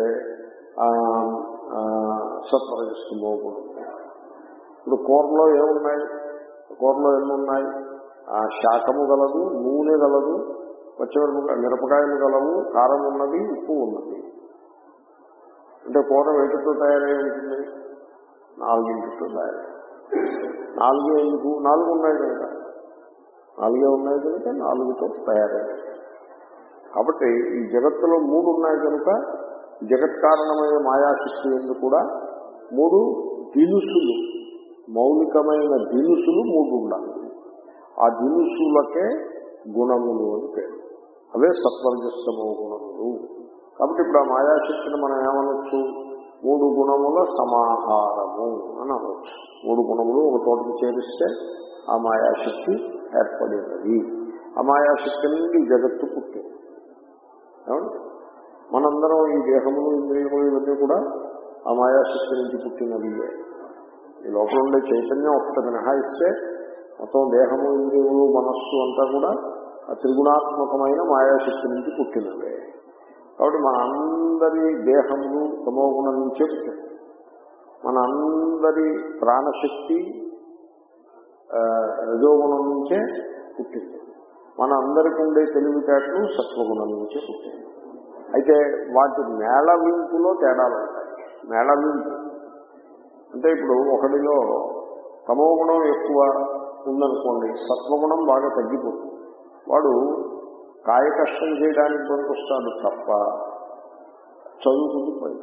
సత్వరజస్సులో ఇప్పుడు కూరలో ఏమున్నాయి కూరలో ఎన్నున్నాయి ఆ శాకము గలదు నూనె గలదు పచ్చిమిరపకాయ మిరపకాయలు గలవు కారం ఉన్నది ఉప్పు ఉన్నది అంటే కూర వేటితో తయారై ఉంటుంది నాలుగింటితో తయారై నాలుగు ఎందుకు నాలుగు ఉన్నాయి కనుక నాలుగే ఉన్నాయి కనుక నాలుగుతో తయారై కాబట్టి ఈ జగత్తులో మూడు ఉన్నాయి కనుక జగత్ కారణమైన మాయాశక్తి ఎందుకు కూడా మూడు దినుసులు మౌలికమైన దినుసులు మూడు ఉండాలి ఆ దినుసులకే గుణములు అని పేరు అవే సత్వర్జస్తమో గుణములు కాబట్టి ఇప్పుడు ఆ మాయాశక్తిని మనం ఏమనొచ్చు మూడు గుణముల సమాహారము అని అనవచ్చు మూడు గుణములు ఒక తోటకి చేరిస్తే ఆ మాయాశక్తి ఏర్పడినది ఆ మాయాశక్తి నుండి జగత్తు పుట్టింది ఏమండి మనందరం ఈ దేహములు ఇంద్రియములు ఇవన్నీ కూడా ఆ మాయాశక్తి నుంచి పుట్టినవి ఈ లోపల ఉండే చైతన్యం ఒక్కటి మినహాయిస్తే మొత్తం దేహము ఇంద్రియములు మనస్సు అంతా కూడా ఆ త్రిగుణాత్మకమైన మాయాశక్తి నుంచి పుట్టినవే కాబట్టి మన అందరి దేహములు తమోగుణం నుంచే పుట్టింది మన అందరి ప్రాణశక్తి రజోగుణం నుంచే పుట్టింది మన అందరికి ఉండే తెలివితేటలు సత్వగుణం నుంచే పుట్టింది అయితే వాటి మేళవింపులో తేడాలు ఉంటాయి మేళవింపు అంటే ఇప్పుడు ఒకటిలో తమోగుణం ఎక్కువ ఉందనుకోండి సత్వగుణం బాగా తగ్గిపోతుంది వాడు కాయ కష్టం చేయడానికి పనికొస్తాడు తప్ప చదువుకుంటూ పని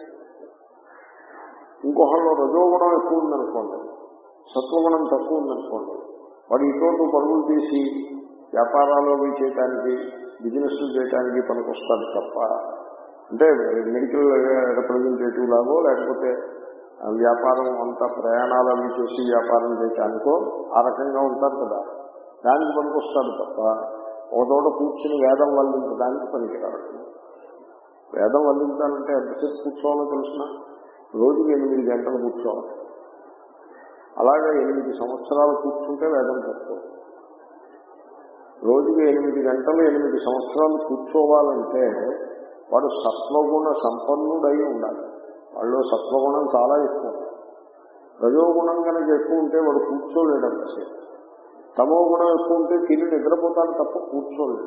ఇంకొకళ్ళు రజోగుణం ఎక్కువ ఉందనుకోండి సత్వగుణం తక్కువ ఉందనుకోండి వాడు ఇటువంటి పరుగులు తీసి వ్యాపారాలు అవి చేయటానికి బిజినెస్ చేయడానికి పనికొస్తాడు తప్ప అంటే మెడికల్ రిప్రజెంటేటివ్ లాగో లేకపోతే వ్యాపారం అంతా ప్రయాణాలు అవి చేసి వ్యాపారం చేయటానికో ఆ రకంగా ఉంటారు కదా దానికి పనికొస్తాడు తప్ప ఒక చోట కూర్చుని వేదం వల్లించడానికి పనికిరాడు వేదం వల్లించాలంటే ఎంతసేపు కూర్చోవాలో తెలిసిన రోజుకి ఎనిమిది గంటలు కూర్చోవాలి అలాగే ఎనిమిది సంవత్సరాలు కూర్చుంటే వేదం తక్కువ రోజుకి ఎనిమిది గంటలు ఎనిమిది సంవత్సరాలు కూర్చోవాలంటే వాడు సత్వగుణ సంపన్నుడై ఉండాలి వాళ్ళు సత్వగుణం చాలా ఎక్కువ రజోగుణం కనుక ఎక్కువ ఉంటే వాడు కూర్చోలేడు అంతసేపు తమో గుణం ఎక్కువ ఉంటే తిని నిద్రపోతాను తప్ప కూర్చోలేదు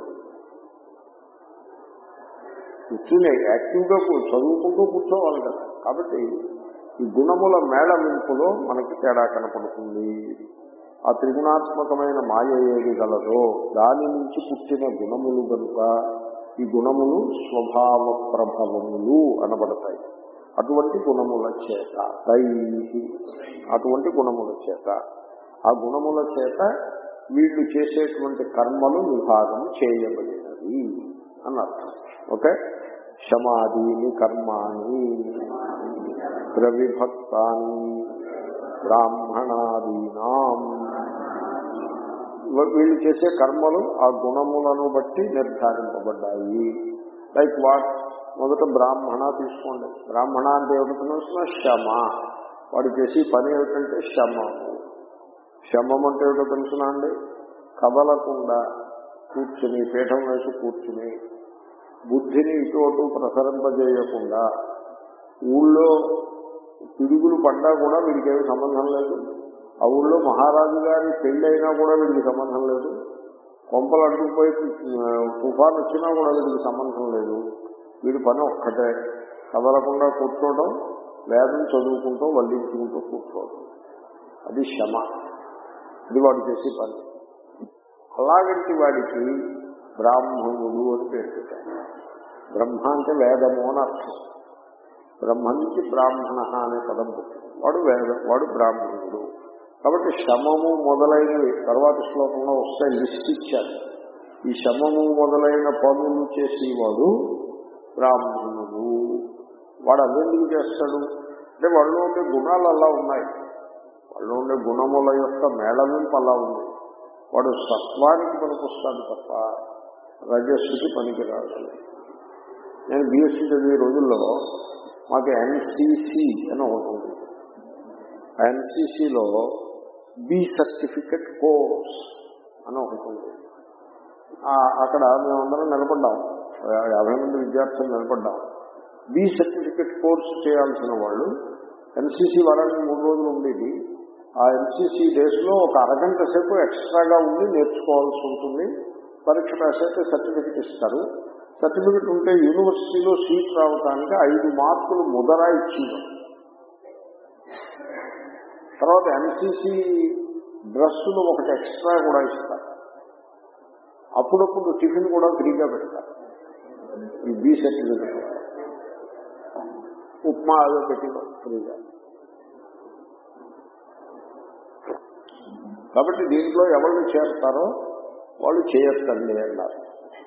కూర్చునే యాక్టివ్గా చదువుకుంటూ కూర్చోవాలి కదా కాబట్టి ఈ గుణముల మేళవింపులో మనకి తేడా కనపడుతుంది ఆ త్రిగుణాత్మకమైన మాయ ఏది గలదో దాని నుంచి పుట్టిన గుణములు కనుక ఈ గుణములు స్వభావ ప్రభావములు అనబడతాయి అటువంటి గుణముల చేత దై అటువంటి గుణముల చేత ఆ గుణముల చేత వీళ్ళు చేసేటువంటి కర్మలు విభాగం చేయబడినవి అని అర్థం ఓకే శమాదీని కర్మాణి ప్రవిభక్తాని బ్రాహ్మణాదీనాం వీళ్ళు చేసే కర్మలు ఆ గుణములను బట్టి నిర్ధారింపబడ్డాయి లైక్ వాట్ మొదట బ్రాహ్మణ తీసుకోండి బ్రాహ్మణ అంటే ఏమిటో తెలుసిన శమ వాడు చేసి పని ఏమిటంటే శమము శమం అంటే ఏమిటో తెలుసునా అండి కదలకుండా కూర్చుని పీఠం వేసి కూర్చుని బుద్ధిని ఇటు అటు ప్రసరింపజేయకుండా ఊళ్ళో పిడుగులు పడ్డా కూడా వీడికి ఏమి సంబంధం లేదు ఆ ఊళ్ళో మహారాజు గారి పెళ్లి అయినా కూడా వీడికి సంబంధం లేదు కొంపలు అడ్డుకుపోయి తుఫాన్ వచ్చినా కూడా వీడికి సంబంధం లేదు వీడి పని ఒక్కటే కదలకుండా కూర్చోవడం వేదం చదువుకుంటూ వల్లించుకుంటూ కూర్చోవడం అది క్షమ అది వాడు చేసే పని అలాగంటి వాడికి బ్రాహ్మణుడు అని పేరు పెట్టారు బ్రహ్మ అంటే వేదము అని అర్థం బ్రహ్మ నుంచి బ్రాహ్మణ అనే పదం పుట్టింది వాడు వేదం వాడు బ్రాహ్మణుడు కాబట్టి శమము మొదలైనవి తర్వాత శ్లోకంలో వస్తాయి లిస్ట్ ఇచ్చారు ఈ శమము మొదలైన పనులు చేసేవాడు బ్రాహ్మణుడు వాడు అదెందుకు చేస్తాడు అంటే వాళ్ళు ఉండే గుణాలు అలా ఉన్నాయి వాళ్ళు ఉండే గుణముల యొక్క మేళవింపు అలా ఉంది వాడు సత్వానికి పనికొస్తాడు తప్ప రజస్సుకి పనికిరాడు నేను బీఎస్సీ చదివే రోజుల్లో మాకు ఎన్సీసీ అని ఒకటి ఉంది ఆ ఎన్సీసీలో బి సర్టిఫికెట్ కోర్స్ అని ఒకటి ఉంది ఆ, అక్కడ మేమందరం నిలబడ్డాం యాభై మంది విద్యార్థులు నిలబడ్డాం బి సర్టిఫికెట్ కోర్స్ చేయాల్సిన వాళ్ళు ఎన్సీసీ వారానికి మూడు రోజులు ఉండేది ఆ ఎన్సీసీ డేస్ లో ఒక అరగంట సేపు ఎక్స్ట్రాగా ఉండి నేర్చుకోవాల్సి ఉంటుంది పరీక్ష రాసైతే సర్టిఫికెట్ ఇస్తారు సర్టిఫికెట్ ఉంటే యూనివర్సిటీలో సీట్ రావడానికి ఐదు మార్కులు ముదరా ఇచ్చింది తర్వాత ఎన్సీసీ డ్రెస్సులు ఒకటి ఎక్స్ట్రా కూడా ఇస్తారు అప్పుడప్పుడు టిఫిన్ కూడా ఫ్రీగా పెడతారు ఈ బి సర్టిఫికెట్ ఉప్మా అదో పెట్టి ఫ్రీగా కాబట్టి దీంట్లో ఎవరు చేస్తారో వాళ్ళు చేయొద్దండి అన్నారు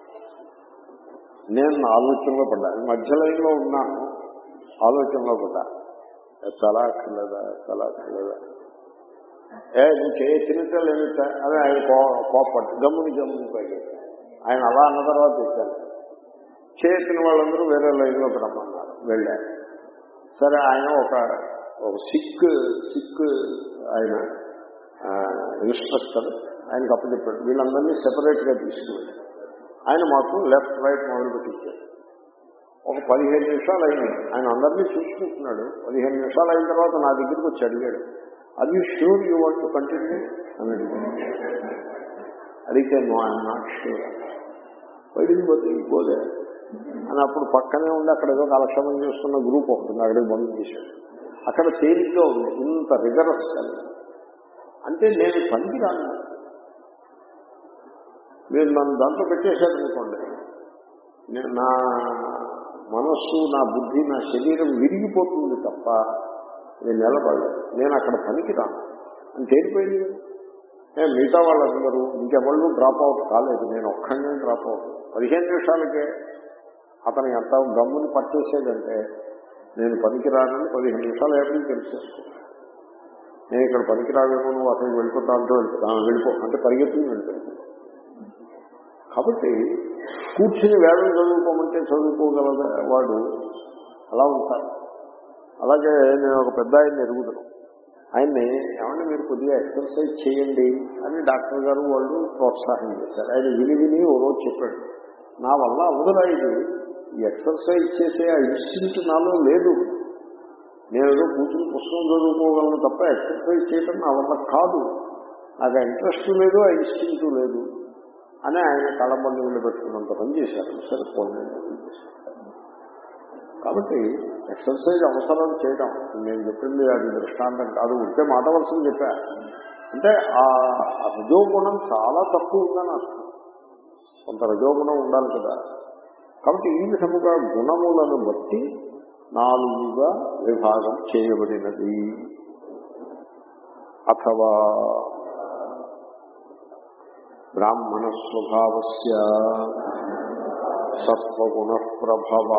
నేను నా ఆలోచనలో పడ్డాను మధ్య లైన్లో ఉన్నాను ఆలోచనలో పడ్డా చాలా అక్కర్లేదా చాలా అక్కర్లేదా ఏ నువ్వు చేయొచ్చినట్టే లేమిట అని ఆయన కో- కోపట్టు గమ్ముని గమ్ముని పైకి ఆయన అలా అన్న తర్వాత చెప్పాను చేసిన వాళ్ళందరూ వేరే లైన్లోకి రమ్మన్నారు వెళ్ళారు సరే ఆయన ఒక ఒక సిక్ సిక్ ఆయన ఇన్స్ట్రక్టర్ ఆయనకు అప్పచెప్పాడు వీళ్ళందరినీ సెపరేట్ గా తీసుకువెళ్ళి ఆయన మాకు లెఫ్ట్ రైట్ మొదలు పెట్టించాడు ఒక పదిహేను నిమిషాలు అయింది ఆయన అందరినీ చూసుకుంటున్నాడు పదిహేను నిమిషాలు అయిన తర్వాత నా దగ్గరికి వచ్చి అడిగాడు అది you sure you want to continue అని అడిగాడు అడిగితే నో ఐఎమ్ నాట్ షూర్ బయటికి పోతే పోలే అని అప్పుడు పక్కనే ఉండి అక్కడ ఏదో కాలక్షేమం చేస్తున్న గ్రూప్ ఉంటుంది అక్కడికి బంద్ చేశాడు అక్కడ తేలిగ్గా ఉంది ఇంత రిగరస్ అంటే నేను పనికి రాను మీరు నన్ను దాంట్లో పెట్టేశారనుకోండి నేను నా మనస్సు నా బుద్ధి నా శరీరం విరిగిపోతుంది తప్ప నేను నిలబడలేదు నేను అక్కడ పనికి రాను అని తేలిపోయింది ఏ, మిగతా వాళ్ళందరూ ఇంకెవళ్ళు డ్రాప్ అవుట్ కాలేదు నేను ఒక్కడే డ్రాప్ అవుట్ పదిహేను నిమిషాలకే అతను ఎంత గమ్ముని పట్టేసేదంటే నేను పనికిరానని పదిహేను నిమిషాలు ఏపీ తెలిసేసుకున్నాను నేను ఇక్కడ పనికిరావేమో నువ్వు అక్కడికి వెళ్ళిపోతా అంటూ వెళ్తాను వెళ్ళిపో అంటే పరిగెత్తి వెళ్ళిపోయింది కాబట్టి కూర్చుని వేదం చదువుకోమంటే చదువుకోగలద వాడు అలా ఉంటారు అలాగే నేను ఒక పెద్ద ఆయన్ని ఎరుగుతాను ఆయన్ని ఏమంటే మీరు కొద్దిగా ఎక్సర్సైజ్ చేయండి అని డాక్టర్ గారు వాళ్ళు ప్రోత్సాహం చేశారు ఆయన విని విని ఓ రోజు చెప్పాడు నా వల్ల అవదురా ఇది ఈ ఎక్సర్సైజ్ చేసే ఆ ఇన్స్టిట్యూట్ నాలో లేదు నేను ఏదో కూర్చుని పుస్తకం చదువుకోగలను తప్ప ఎక్సర్సైజ్ చేయటం నా వల్ల కాదు నాకు ఆ ఇంట్రెస్ట్ లేదు ఆ ఇన్స్టిట్యూట్ లేదు అని ఆయన కళ్ళబండి వెళ్ళి పెట్టుకున్నంత పని చేశారు సరే పోనీ కాబట్టి ఎక్సర్సైజ్ అవసరం చేయడం నేను చెప్పింది అది దృష్టాంతం కాదు ఉంటే మాట వరుసలు చెప్పా అంటే ఆ ఆ రజోగుణం చాలా తక్కువ ఉందని అర్థం కొంత రజోగుణం ఉండాలి కదా కాబట్టి ఈ విధముగా గుణములను బట్టి నాలుగుగా విభాగం చేయబడినది అథవా బ్రాహ్మణ స్వభావస్య సత్వగుణ ప్రభవ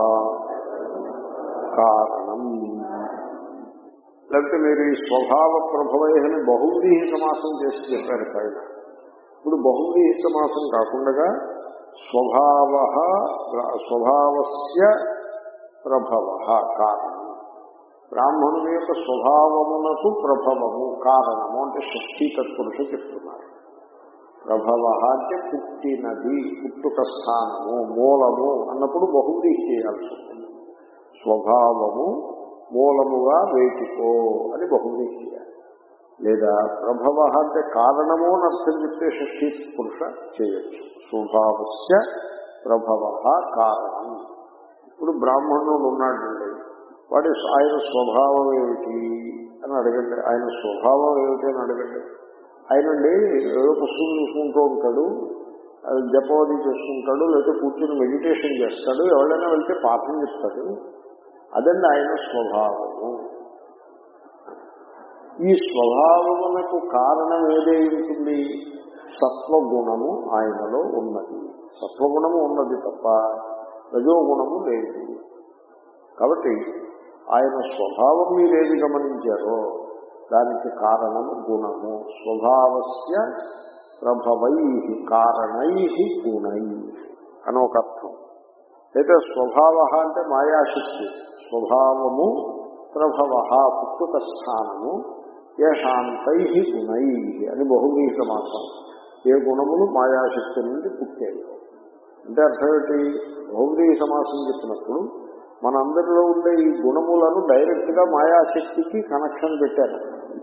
కారణం లేకపోతే మీరు ఈ స్వభావ ప్రభవయని బహువ్రీహి సమాసం చేసి చెప్పారు పైన ఇప్పుడు బహువ్రీహి సమాసం కాకుండా స్వభావ స్వభావస్య ప్రభవ కారణం బ్రాహ్మణుని యొక్క స్వభావమునకు ప్రభవము కారణము అంటే షష్ఠీ తత్పురుష చెప్తున్నారు ప్రభవ అంటే పుట్టినది పుట్టుక స్థానము మూలము అన్నప్పుడు బహువ్రీహి చేయాల్సి ఉంటుంది స్వభావము మూలముగా వేటికో అని బహువ్రీహి చేయాలి లేదా ప్రభవ అంటే కారణము అని అర్థం చెప్తే షష్ఠీ పురుష చేయొచ్చు స్వభావస్య ప్రభవ కారణం ఇప్పుడు బ్రాహ్మణుడు ఉన్నాడండి వాడి ఆయన స్వభావం ఏమిటి అని అడగండి ఆయన స్వభావం ఏమిటి అని అడగండి ఆయనండి ఏదో పుస్తకం చూసుకుంటూ ఉంటాడు అది జపవది చేసుకుంటాడు లేకపోతే కూర్చొని మెడిటేషన్ చేస్తాడు ఎవరైనా వెళ్తే పాఠం చెప్తాడు అదండి ఆయన స్వభావము ఈ స్వభావమునకు కారణం ఏదై ఉంటుంది సత్వగుణము ఆయనలో ఉన్నది సత్వగుణము ఉన్నది తప్ప రజోగుణము లేదు కాబట్టి ఆయన స్వభావం మీరేది గమనించారో దానికి కారణము గుణము స్వభావస్య ప్రభవై కారణై గుణై అని ఒక అర్థం అయితే స్వభావ అంటే మాయాశక్తి స్వభావము ప్రభవ పుట్టుక స్థానము ఏషాంతై గుణై అని బహువ్రీ సమాసం ఏ గుణములు మాయాశక్తి నుండి పుట్టాయి అంటే అర్థం ఏంటి బహువ్రీ సమాసం చెప్పినప్పుడు మనందరిలో ఉండే ఈ గుణములను డైరెక్ట్ గా మాయాశక్తికి కనెక్షన్ పెట్టారు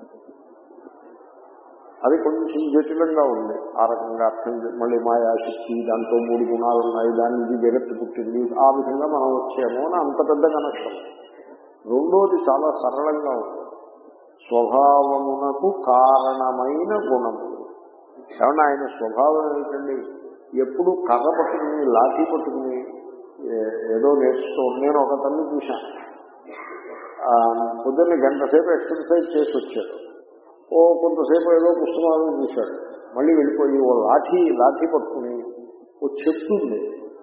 అది కొంచెం జటిలంగా ఉంది ఆ రకంగా అర్థం చే- మళ్ళీ మాయాశక్తి దాంట్లో మూడు గుణాలు ఉన్నాయి దాని నుంచి జగత్తు పుట్టింది ఆ విధంగా మనం వచ్చాము అని అంత పెద్ద కనెక్షన్ రెండోది చాలా సరళంగా ఉంది స్వభావమునకు కారణమైన గుణము ఏమన్నా ఆయన స్వభావం ఏంటండి ఎప్పుడు కర్ర పట్టుకుని లాఠీ పట్టుకుని ఏ- ఏదో నేర్చుకో నేను ఒక తల్లి చూశాను ఆ, పొద్దున్న గంట సేపు ఎక్సర్సైజ్ చేసి వచ్చాడు ఓ కొంతసేపు ఏదో పుస్తకాలు చూశాడు మళ్ళీ వెళ్ళిపోయి ఓ లాఠీ లాఠీ పట్టుకుని ఓ చెట్టు ఉంది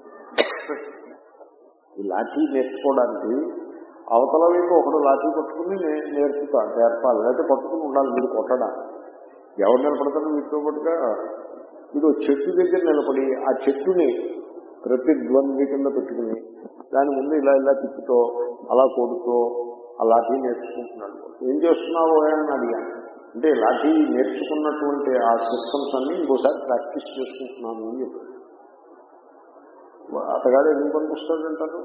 ఈ లాఠీ నేర్చుకోవడానికి అవతల వైపు ఒకడు లాఠీ పట్టుకుని నే- నేర్పుతా నేర్పాలి లేకపోతే పట్టుకుని ఉండాలి మీరు కొట్టడానికి ఎవరు నిలబడతారు వీటితో పాటుగా వీడు ఓ చెట్టు దగ్గర నిలబడి ఆ చెట్టుని ప్రతిద్వంద్వి కింద పెట్టుకుని దాని ముందు ఇలా ఇలా తిప్పుతో అలా కొడుతూ ఆ లాఠీ నేర్చుకుంటున్నాడు ఏం చేస్తున్నావు అని అడిగాను అంటే లాఠీ నేర్చుకున్నటువంటి ఆ సిస్టమ్స్ అన్ని ఇంకోసారి ప్రాక్టీస్ చేసుకుంటున్నాను అని చెప్పాడు అతగాడు ఎందుకు పనికొస్తాడంటారు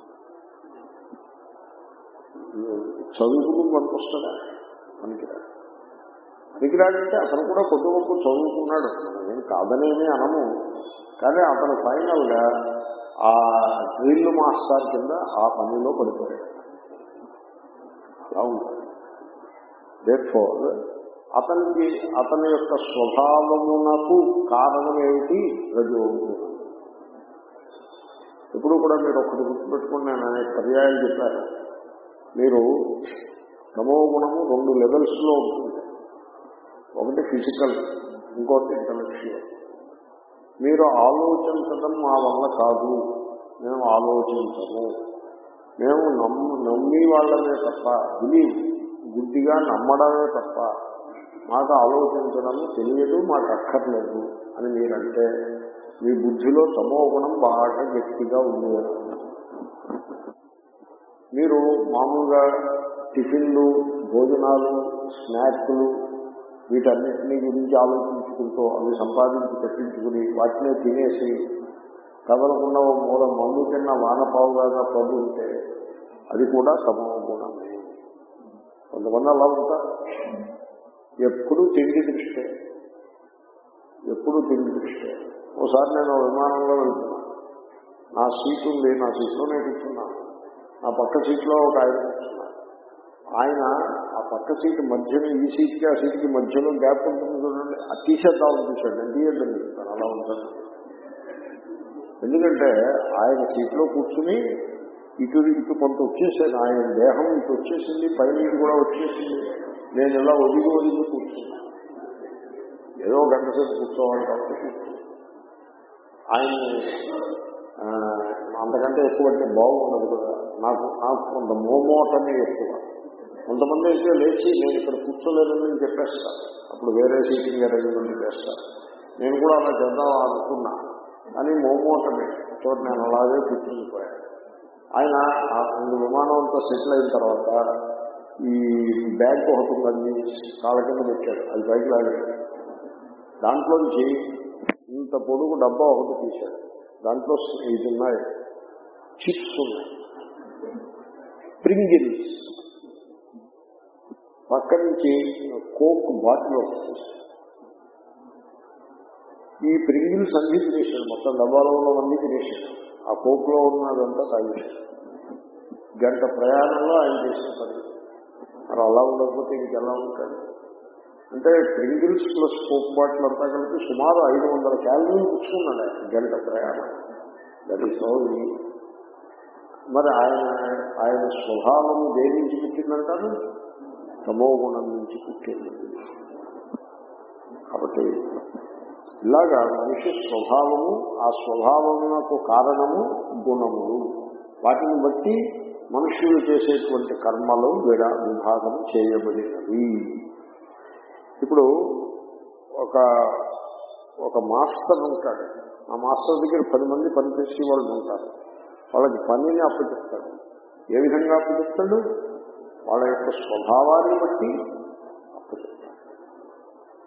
చదువుకుని పనికొస్తాడా పనికిరా పనికిరాడంటే అతను కూడా కొద్ది గొప్ప చదువుకున్నాడు నేను కాదనేమి అనము కానీ అతను ఫైనల్ గా ఆ డ్రిల్ మాస్టర్ కింద ఆ పనిలో పడిపోయాడు అలా ఉంటాడు దేర్ఫోర్ అతనికి అతని యొక్క స్వభావమునకు కారణం ఏమిటి రజోగుణం ఇప్పుడు కూడా మీరు ఒకటి గుర్తుపెట్టుకుని నేను అనేక పర్యాయాలు చెప్పాను మీరు తమో గుణము రెండు లెవెల్స్ లో ఉంటుంది ఒకటి ఫిజికల్ ఇంకోటి ఇంటలెక్చువల్ మీరు ఆలోచించడం మా వల్ల కాదు మేము ఆలోచించము మేము నమ్ము నమ్మి వాళ్ళమే తప్ప బిలీవ్ గుడ్డిగా నమ్మడమే తప్ప మాకు ఆలోచించడం తెలియదు మాకు అక్కర్లేదు అని మీరంటే మీ బుద్ధిలో తమో గుణం బాగా గట్టిగా ఉంది అని అర్థం. మీరు మామూలుగా టిఫిన్లు భోజనాలు స్నాక్లు వీటన్నిటినీ గురించి ఆలోచించుకుంటూ అవి సంపాదించి పెట్టించుకుని వాటినే తినేసి కదలకుండా ఓ మూల మందు తిన్న వానపావుగా పడి ఉంటే అది కూడా తమో గుణమే కొంతమంది అలా ఉంటారు ఎప్పుడు తిండి దృష్టే ఎప్పుడు తిండి దృష్టే ఓసారి నేను విమానంలో వెళ్తున్నా నా సీట్ ఉంది నా సీట్లోనే కూర్చున్నాను నా పక్క సీట్లో ఒక ఆయన కూర్చున్నాను ఆయన ఆ పక్క సీట్ మధ్యలో ఈ సీట్కి ఆ సీట్కి మధ్యలో గ్యాప్ ఉంటుంది చూడండి అది తీసేద్దామని చూశాడు నేను తీయద్దని చెప్తాను అలా ఉంటాను ఎందుకంటే ఆయన సీట్లో కూర్చుని ఇటు ఇటు కొంత వచ్చేసాను ఆయన దేహం ఇటు వచ్చేసింది పైన ఇటు కూడా వచ్చేసింది నేను ఇలా ఒదిగి ఒదిగి కూర్చున్నాను ఏదో గంట సేపు కూర్చోవాలి కాబట్టి కూర్చున్నాను ఆయన్ని ఆ, అంతకంటే ఎక్కువ అంటే బాగుండదు కదా నాకు నాకు కొంత మోమోటమే ఎక్కువ కొంతమంది అయితే లేచి నేను ఇక్కడ కూర్చోలేదని నేను చెప్పేస్తాను అప్పుడు వేరే సీటింగ్ అరేంజ్మెంట్ చేస్తాను నేను కూడా అలా చేద్దాం అనుకున్నా కానీ మోమోటమే చోట నేను అలాగే కూర్చునిపోయాను ఆయన ఆ ఇంక విమానం అంతా సెటిల్ అయిన తర్వాత ఈ బ్యాగ్ ఒకటి ఉందండి కాళ్ళ కింద పెట్టాడు అది పైకి లాగాడు దాంట్లోంచి ఇంత పొడుగు డబ్బా ఒకటి తీశాడు దాంట్లో ఇది ఉన్నాయి చిప్స్ ఉన్నాయి ప్రింగిల్స్ పక్క నుంచి కోక్ బాటిల్ ఒకటి తీశాడు ఈ ప్రింగిల్స్ అన్ని తినేశాడు మొత్తం డబ్బాలో ఉన్నవన్నీ తినేశాడు ఆ కోక్లో ఉన్నదంతా తాగేశాడు గంట ప్రయాణంలో ఆయన చేసిన పని మరి అలా ఉండకపోతే ఇంకెలా ఉంటాడు అంటే ప్రింగిల్స్ ప్లస్ కోక్ బాటిల్ అంతా కలిపి సుమారు ఐదు వందల క్యాలరీలు పుచ్చుకున్నాడు ఆయన గంట ప్రయాణం దట్ ఈస్ సో మరి ఆయన ఆయన స్వభావం దేని నుంచి పుట్టిందంటారు తమో గుణం నుంచి పుట్టింది కాబట్టి ఇలాగా మనిషి స్వభావము ఆ స్వభావమునకు కారణము గుణములు వాటిని బట్టి మనుష్యులు చేసేటువంటి కర్మలు విడ విభాగం చేయబడినవి ఇప్పుడు ఒక ఒక మాస్టర్ ఉంటాడు ఆ మాస్టర్ దగ్గర పది మంది పనిచేసే వాళ్ళు ఉంటారు వాళ్ళకి పనిని అప్పచెప్తాడు ఏ విధంగా అప్పచెప్తాడు వాళ్ళ యొక్క స్వభావాన్ని బట్టి